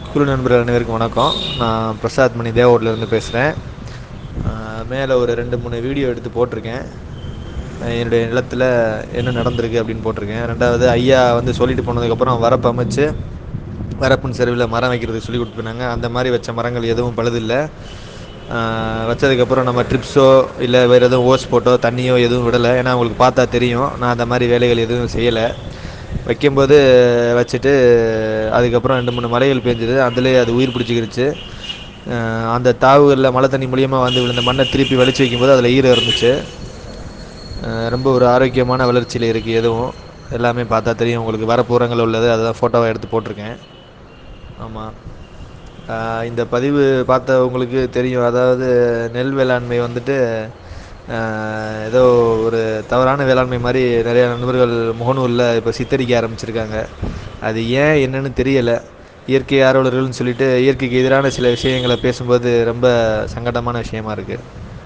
குழு நண்பர்கள் அனைவருக்கும் வணக்கம் நான் பிரசாத் மணி தேவோட்லேருந்து பேசுகிறேன் மேலே ஒரு ரெண்டு மூணு வீடியோ எடுத்து போட்டிருக்கேன் அஹ் என்னுடைய நிலத்தில் என்ன நடந்திருக்கு அப்படின்னு போட்டிருக்கேன் ரெண்டாவது ஐயா வந்து சொல்லிட்டு போனதுக்கப்புறம் வரப்பு அமைச்சு வரப்பின் செருவில் மரம் வைக்கிறதுக்கு சொல்லி கொடுத்து போனாங்க அந்த மாதிரி வச்ச மரங்கள் எதுவும் பழுதில்லை ஆஹ் வச்சதுக்கப்புறம் நம்ம ட்ரிப்ஸோ இல்லை வேறு எதுவும் ஓஸ் போட்டோ தண்ணியோ எதுவும் விடலை ஏன்னா உங்களுக்கு பார்த்தா தெரியும் நான் அந்த மாதிரி வேலைகள் எதுவும் செய்யலை வைக்கும்போது வச்சுட்டு அதுக்கப்புறம் ரெண்டு மூணு மலைகள் பெஞ்சுது அதுலேயே அது உயிர் பிடிச்சிக்கிருச்சு ஆஹ் அந்த தாவுகளில் மழை தண்ணி மூலியமாக வந்து விழுந்த மண்ணை திருப்பி வலிச்சு வைக்கும்போது அதில் ஈரம் இருந்துச்சு ஆஹ் ரொம்ப ஒரு ஆரோக்கியமான வளர்ச்சியில் இருக்குது எதுவும் எல்லாமே பார்த்தா தெரியும் உங்களுக்கு வரப்பூரங்கள் உள்ளது அதுதான் ஃபோட்டோவை எடுத்து போட்டிருக்கேன் ஆமாம் இந்த பதிவு பார்த்தவங்களுக்கு தெரியும் அதாவது நெல் வேளாண்மை வந்துட்டு ஆஹ் ஏதோ ஒரு தவறான வேளாண்மை மாதிரி நிறைய நண்பர்கள் முகநூலில் இப்போ சித்தரிக்க ஆரம்பிச்சிருக்காங்க அது ஏன் என்னன்னு தெரியலை இயற்கை ஆர்வலர்கள்னு சொல்லிட்டு இயற்கைக்கு எதிரான சில விஷயங்களை பேசும்போது ரொம்ப சங்கடமான விஷயமா இருக்குது